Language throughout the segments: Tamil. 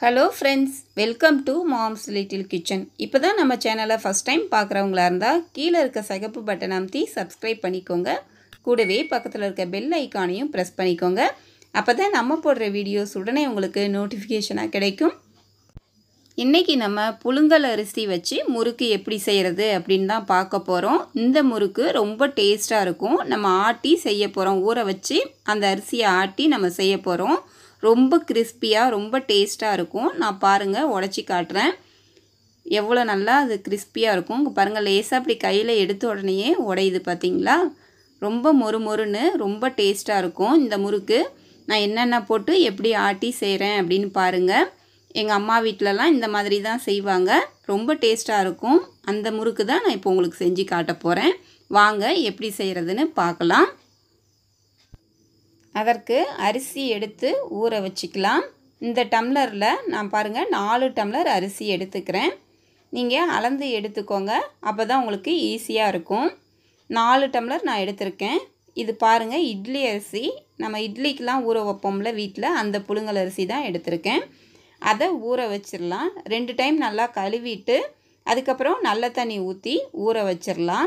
hello friends welcome to Mom's Little Kitchen இப்போ தான் நம்ம சேனலை ஃபஸ்ட் டைம் பார்க்குறவங்களா இருந்தால் கீழே இருக்க சிகப்பு பட்டன் அமைத்தி சப்ஸ்கிரைப் பண்ணிக்கோங்க கூடவே பக்கத்தில் இருக்க பெல் ஐக்கானையும் ப்ரெஸ் பண்ணிக்கோங்க அப்போ தான் நம்ம போடுற வீடியோஸ் உடனே உங்களுக்கு நோட்டிஃபிகேஷனாக கிடைக்கும் இன்றைக்கி நம்ம புழுங்கல் அரிசி வச்சு முறுக்கு எப்படி செய்கிறது அப்படின்னு தான் பார்க்க போகிறோம் இந்த முறுக்கு ரொம்ப டேஸ்ட்டாக இருக்கும் நம்ம ஆட்டி செய்ய போகிறோம் ஊற வச்சு அந்த அரிசியை ஆட்டி நம்ம செய்ய போகிறோம் ரொம்ப கிறிஸ்பியாக ரொம்ப டேஸ்ட்டாக இருக்கும் நான் பாருங்கள் உடச்சி காட்டுறேன் எவ்வளோ நல்லா அது கிறிஸ்பியாக இருக்கும் இங்கே பாருங்கள் லேசாக அப்படி கையில் எடுத்த உடனேயே உடையுது பார்த்தீங்களா ரொம்ப மொறு மொறுன்னு ரொம்ப டேஸ்ட்டாக இருக்கும் இந்த முறுக்கு நான் என்னென்ன போட்டு எப்படி ஆட்டி செய்கிறேன் அப்படின்னு பாருங்கள் எங்கள் அம்மா வீட்டிலலாம் இந்த மாதிரி தான் செய்வாங்க ரொம்ப டேஸ்ட்டாக இருக்கும் அந்த முறுக்கு தான் நான் இப்போ உங்களுக்கு செஞ்சு காட்ட போகிறேன் வாங்க எப்படி செய்கிறதுன்னு பார்க்கலாம் அதற்கு அரிசி எடுத்து ஊற வச்சுக்கலாம் இந்த டம்ளரில் நான் பாருங்கள் நாலு டம்ளர் அரிசி எடுத்துக்கிறேன் நீங்கள் அளந்து எடுத்துக்கோங்க அப்போ தான் உங்களுக்கு ஈஸியாக இருக்கும் நாலு டம்ளர் நான் எடுத்திருக்கேன் இது பாருங்கள் இட்லி அரிசி நம்ம இட்லிக்கெலாம் ஊற வைப்போம்ல வீட்டில் அந்த புழுங்கல் அரிசி தான் எடுத்திருக்கேன் அதை ஊற வச்சிடலாம் ரெண்டு டைம் நல்லா கழுவிட்டு அதுக்கப்புறம் நல்ல தண்ணி ஊற்றி ஊற வச்சிடலாம்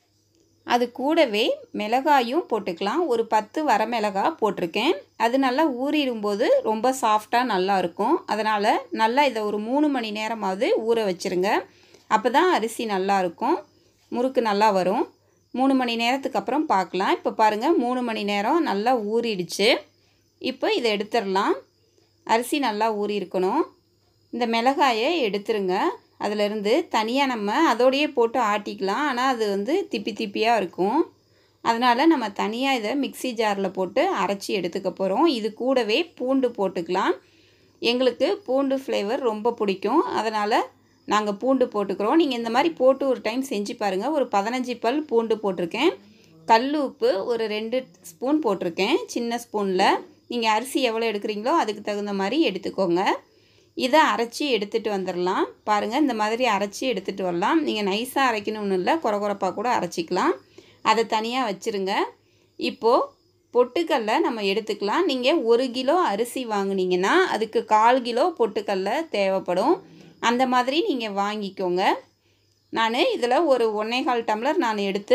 அது கூடவே மிளகாயும் போட்டுக்கலாம் ஒரு பத்து வரமிளகா போட்டிருக்கேன் அது நல்லா ஊறிடும்போது ரொம்ப சாஃப்டாக நல்லா இருக்கும் அதனால் நல்லா இதை ஒரு மூணு மணி நேரமாவது ஊற வச்சுருங்க அப்போ தான் அரிசி நல்லா இருக்கும் முறுக்கு நல்லா வரும் மூணு மணி நேரத்துக்கு அப்புறம் பார்க்கலாம் இப்போ பாருங்கள் மூணு மணி நேரம் நல்லா ஊறிடுச்சு இப்போ இதை எடுத்துடலாம் அரிசி நல்லா ஊறி இருக்கணும் இந்த மிளகாயை எடுத்துருங்க அதிலிருந்து தனியாக நம்ம அதோடையே போட்டு ஆட்டிக்கலாம் ஆனால் அது வந்து திப்பி திப்பியாக இருக்கும் அதனால் நம்ம தனியாக இதை மிக்சி ஜாரில் போட்டு அரைச்சி எடுத்துக்க போகிறோம் இது கூடவே பூண்டு போட்டுக்கலாம் எங்களுக்கு பூண்டு ஃப்ளேவர் ரொம்ப பிடிக்கும் அதனால் நாங்கள் பூண்டு போட்டுக்கிறோம் நீங்கள் இந்த மாதிரி போட்டு ஒரு டைம் செஞ்சு பாருங்கள் ஒரு பதினஞ்சு பல் பூண்டு போட்டிருக்கேன் கல் உப்பு ஒரு ரெண்டு ஸ்பூன் போட்டிருக்கேன் சின்ன ஸ்பூனில் நீங்கள் அரிசி எவ்வளோ எடுக்கிறீங்களோ அதுக்கு தகுந்த மாதிரி எடுத்துக்கோங்க இதை அரைச்சி எடுத்துகிட்டு வந்துடலாம் பாருங்கள் இந்த மாதிரி அரைச்சி எடுத்துகிட்டு வரலாம் நீங்கள் நைஸாக அரைக்கணும்னு இல்லை குறை குறைப்பாக கூட அரைச்சிக்கலாம் அதை தனியாக வச்சுருங்க இப்போது பொட்டுக்கல்லை நம்ம எடுத்துக்கலாம் நீங்கள் ஒரு கிலோ அரிசி வாங்கினீங்கன்னா அதுக்கு கால் கிலோ பொட்டுக்கல்லை தேவைப்படும் அந்த மாதிரி நீங்கள் வாங்கிக்கோங்க நான் இதில் ஒரு ஒன்றேகால் டம்ளர் நான் எடுத்து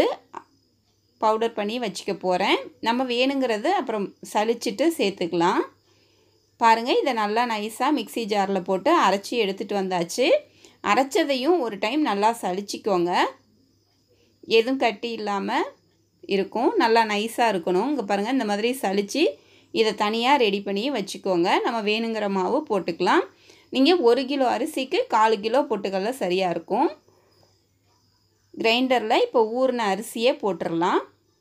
பவுடர் பண்ணி வச்சுக்க போகிறேன் நம்ம வேணுங்கிறது அப்புறம் சலிச்சிட்டு சேர்த்துக்கலாம் பாருங்கள் இதை நல்லா நைஸாக மிக்சி ஜாரில் போட்டு அரைச்சி எடுத்துகிட்டு வந்தாச்சு அரைச்சதையும் ஒரு டைம் நல்லா சலிச்சிக்கோங்க எதுவும் கட்டி இல்லாமல் இருக்கும் நல்லா நைஸாக இருக்கணும் இங்கே பாருங்கள் இந்த மாதிரி சலித்து இதை தனியாக ரெடி பண்ணி வச்சுக்கோங்க நம்ம வேணுங்கிற மாவு போட்டுக்கலாம் நீங்கள் ஒரு கிலோ அரிசிக்கு கால் கிலோ பொட்டுக்கல்ல சரியாக இருக்கும் கிரைண்டரில் இப்போ ஊறின அரிசியே போட்டுடலாம்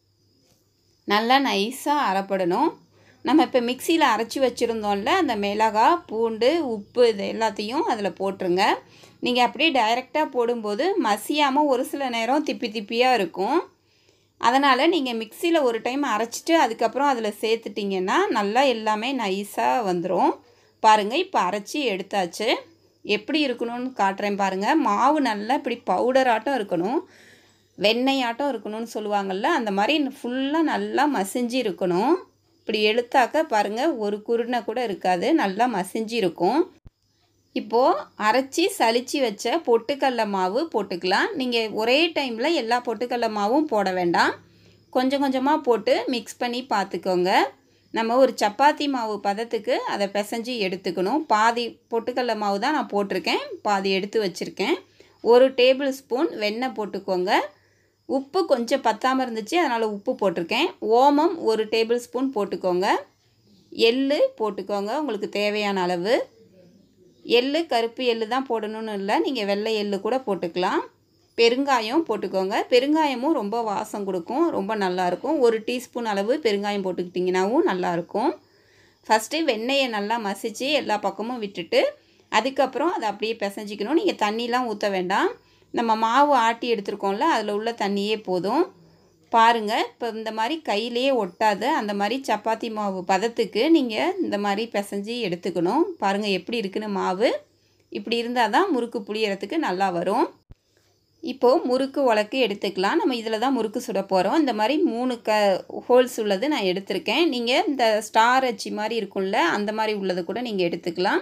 நல்லா நைஸாக அரைப்படணும் நம்ம இப்போ மிக்சியில் அரைச்சி வச்சுருந்தோம்ல அந்த மிளகா பூண்டு உப்பு இது எல்லாத்தையும் அதில் போட்டுருங்க நீங்கள் அப்படியே டைரெக்டாக போடும்போது மசியாமல் ஒரு சில நேரம் திப்பி திப்பியாக இருக்கும் அதனால் நீங்கள் மிக்சியில் ஒரு டைம் அரைச்சிட்டு அதுக்கப்புறம் அதில் சேர்த்துட்டிங்கன்னா நல்லா எல்லாமே நைஸாக வந்துடும் பாருங்கள் இப்போ அரைச்சி எடுத்தாச்சு எப்படி இருக்கணும்னு காட்டுறேன் பாருங்கள் மாவு நல்லா இப்படி பவுடர் ஆட்டம் இருக்கணும் வெண்ணெய் ஆட்டம் இருக்கணும்னு சொல்லுவாங்கள்ல அந்த மாதிரி ஃபுல்லாக நல்லா மசிஞ்சு இருக்கணும் இப்படி எழுத்தாக்க பாருங்கள் ஒரு குருணை கூட இருக்காது நல்லா மசிஞ்சு இருக்கும் இப்போது அரைச்சி சலிச்சு வச்ச பொட்டுக்கடல மாவு போட்டுக்கலாம் நீங்கள் ஒரே டைமில் எல்லா பொட்டுக்கடல மாவும் போட வேண்டாம் கொஞ்சம் கொஞ்சமாக போட்டு மிக்ஸ் பண்ணி பார்த்துக்கோங்க நம்ம ஒரு சப்பாத்தி மாவு பதத்துக்கு அதை பிசைஞ்சு எடுத்துக்கணும் பாதி பொட்டுக்கடல மாவு தான் நான் போட்டிருக்கேன் பாதி எடுத்து வச்சுருக்கேன் ஒரு டேபிள் ஸ்பூன் வெண்ணெய் போட்டுக்கோங்க உப்பு கொஞ்சம் பத்தாமல் இருந்துச்சு அதனால் உப்பு போட்டிருக்கேன் ஓமம் ஒரு டேபிள் ஸ்பூன் போட்டுக்கோங்க எள் போட்டுக்கோங்க உங்களுக்கு தேவையான அளவு எள் கருப்பு எள் தான் போடணும்னு இல்லை நீங்கள் வெள்ளை எள் கூட போட்டுக்கலாம் பெருங்காயம் போட்டுக்கோங்க பெருங்காயமும் ரொம்ப வாசம் கொடுக்கும் ரொம்ப நல்லாயிருக்கும் ஒரு டீஸ்பூன் அளவு பெருங்காயம் போட்டுக்கிட்டிங்கனாவும் நல்லாயிருக்கும் ஃபஸ்ட்டு வெண்ணெயை நல்லா மசித்து எல்லா பக்கமும் விட்டுட்டு அதுக்கப்புறம் அதை அப்படியே பிசைஞ்சிக்கணும் நீங்கள் தண்ணிலாம் ஊற்ற வேண்டாம் நம்ம மாவு ஆட்டி எடுத்துருக்கோம்ல அதில் உள்ள தண்ணியே போதும் பாருங்கள் இப்போ இந்த மாதிரி கையிலேயே ஒட்டாத அந்த மாதிரி சப்பாத்தி மாவு பதத்துக்கு நீங்கள் இந்த மாதிரி பிசைஞ்சு எடுத்துக்கணும் பாருங்கள் எப்படி இருக்குன்னு மாவு இப்படி இருந்தால் தான் முறுக்கு புளியறதுக்கு நல்லா வரும் இப்போது முறுக்கு உலக்கு எடுத்துக்கலாம் நம்ம இதில் தான் முறுக்கு சுட போகிறோம் இந்த மாதிரி மூணு க ஹோல்ஸ் உள்ளது நான் எடுத்திருக்கேன் நீங்கள் இந்த ஸ்டார் அச்சு மாதிரி இருக்கும்ல அந்த மாதிரி உள்ளது கூட நீங்கள் எடுத்துக்கலாம்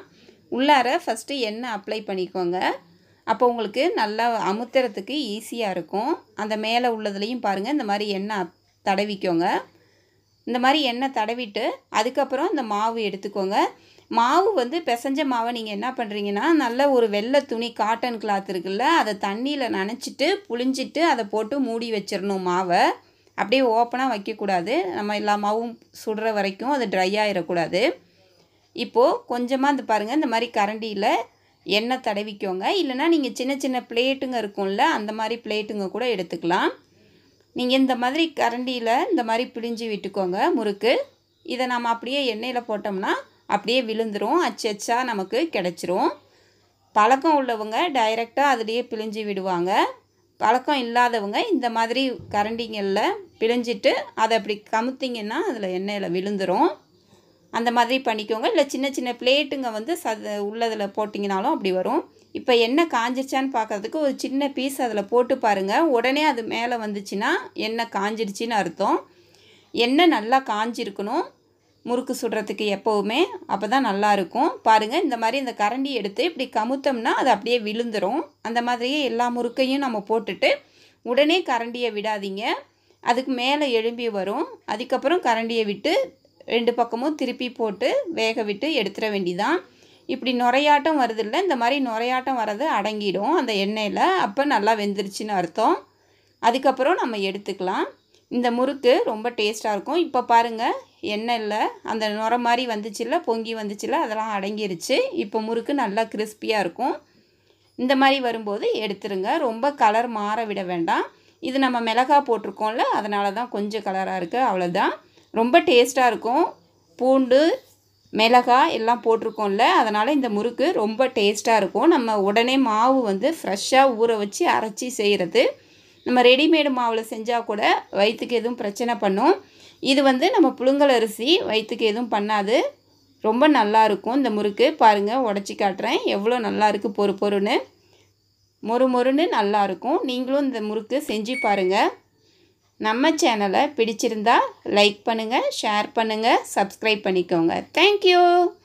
உள்ளார ஃபஸ்ட்டு எண்ணெய் அப்ளை பண்ணிக்கோங்க அப்போ உங்களுக்கு நல்லா அமுத்துறதுக்கு ஈஸியாக இருக்கும் அந்த மேலே உள்ளதுலேயும் பாருங்கள் இந்த மாதிரி எண்ணெய் தடவிக்கோங்க இந்த மாதிரி எண்ணெய் தடவிட்டு அதுக்கப்புறம் இந்த மாவு எடுத்துக்கோங்க மாவு வந்து பிசைஞ்ச மாவை நீங்கள் என்ன பண்ணுறீங்கன்னா நல்ல ஒரு வெள்ளை துணி காட்டன் கிளாத் இருக்குல்ல அதை தண்ணியில் நனைச்சிட்டு புழிஞ்சிட்டு அதை போட்டு மூடி வச்சிடணும் மாவை அப்படியே ஓப்பனாக வைக்கக்கூடாது நம்ம எல்லா மாவும் சுடுற வரைக்கும் அது ட்ரை ஆகிடக்கூடாது இப்போது கொஞ்சமாக இந்த பாருங்கள் இந்த மாதிரி கரண்டியில் எண்ணெய் தடவிக்கோங்க இல்லைனா நீங்கள் சின்ன சின்ன பிளேட்டுங்க இருக்கும்ல அந்த மாதிரி பிளேட்டுங்க கூட எடுத்துக்கலாம் நீங்கள் இந்த மாதிரி கரண்டியில் இந்த மாதிரி பிழிஞ்சு விட்டுக்கோங்க முறுக்கு இதை நம்ம அப்படியே எண்ணெயில் போட்டோம்னா அப்படியே விழுந்துரும் அச்சு அச்சா நமக்கு கிடச்சிரும் பழக்கம் உள்ளவங்க டைரெக்டாக அதுலேயே பிழிஞ்சு விடுவாங்க பழக்கம் இல்லாதவங்க இந்த மாதிரி கரண்டிங்களில் பிழிஞ்சிட்டு அதை அப்படி கமுத்திங்கன்னா அதில் எண்ணெயில் விழுந்துரும் அந்த மாதிரி பண்ணிக்கோங்க இல்லை சின்ன சின்ன பிளேட்டுங்க வந்து சத உள்ளதில் போட்டிங்கனாலும் அப்படி வரும் இப்போ எண்ணெய் காஞ்சிருச்சான்னு பார்க்கறதுக்கு ஒரு சின்ன பீஸ் அதில் போட்டு பாருங்கள் உடனே அது மேலே வந்துச்சுன்னா எண்ணெய் காஞ்சிருச்சின்னு அர்த்தம் எண்ணெய் நல்லா காஞ்சிருக்கணும் முறுக்கு சுடுறதுக்கு எப்போவுமே அப்போ தான் நல்லாயிருக்கும் பாருங்கள் இந்த மாதிரி இந்த கரண்டி எடுத்து இப்படி கமுத்தோம்னா அது அப்படியே விழுந்துரும் அந்த மாதிரியே எல்லா முறுக்கையும் நம்ம போட்டுட்டு உடனே கரண்டியை விடாதீங்க அதுக்கு மேலே எழும்பி வரும் அதுக்கப்புறம் கரண்டியை விட்டு ரெண்டு பக்கமும் திருப்பி போட்டு வேக விட்டு எடுத்துட வேண்டிதான் இப்படி நுரையாட்டம் வருதில்ல இந்த மாதிரி நுரையாட்டம் வர்றது அடங்கிடும் அந்த எண்ணெயில் அப்போ நல்லா வெந்துருச்சுன்னு அர்த்தம் அதுக்கப்புறம் நம்ம எடுத்துக்கலாம் இந்த முறுக்கு ரொம்ப டேஸ்ட்டாக இருக்கும் இப்போ பாருங்கள் எண்ணெயில் அந்த நுர மாதிரி வந்துச்சுல்ல பொங்கி வந்துச்சுல்ல அதெல்லாம் அடங்கிருச்சு இப்போ முறுக்கு நல்லா கிறிஸ்பியாக இருக்கும் இந்த மாதிரி வரும்போது எடுத்துருங்க ரொம்ப கலர் மாற விட வேண்டாம் இது நம்ம மிளகா போட்டிருக்கோம்ல அதனால தான் கொஞ்சம் கலராக இருக்குது அவ்வளோதான் ரொம்ப டேஸ்ட்டாக இருக்கும் பூண்டு மிளகாய் எல்லாம் போட்டிருக்கோம்ல அதனால் இந்த முறுக்கு ரொம்ப டேஸ்ட்டாக இருக்கும் நம்ம உடனே மாவு வந்து ஃப்ரெஷ்ஷாக ஊற வச்சு அரைச்சி செய்கிறது நம்ம ரெடிமேடு மாவில் செஞ்சால் கூட வயிற்றுக்கு எதுவும் பிரச்சனை பண்ணும் இது வந்து நம்ம புழுங்கல் அரிசி வயிற்றுக்கு எதுவும் பண்ணாது ரொம்ப நல்லா இருக்கும் இந்த முறுக்கு பாருங்கள் உடச்சி காட்டுறேன் எவ்வளோ நல்லா இருக்குது பொறு பொறுன்னு மொறு மொறுன்னு நல்லாயிருக்கும் நீங்களும் இந்த முறுக்கு செஞ்சு பாருங்கள் நம்ம சேனலை பிடிச்சிருந்தா லைக் பண்ணுங்கள் ஷேர் பண்ணுங்கள் சப்ஸ்கிரைப் பண்ணிக்கோங்க தேங்க்யூ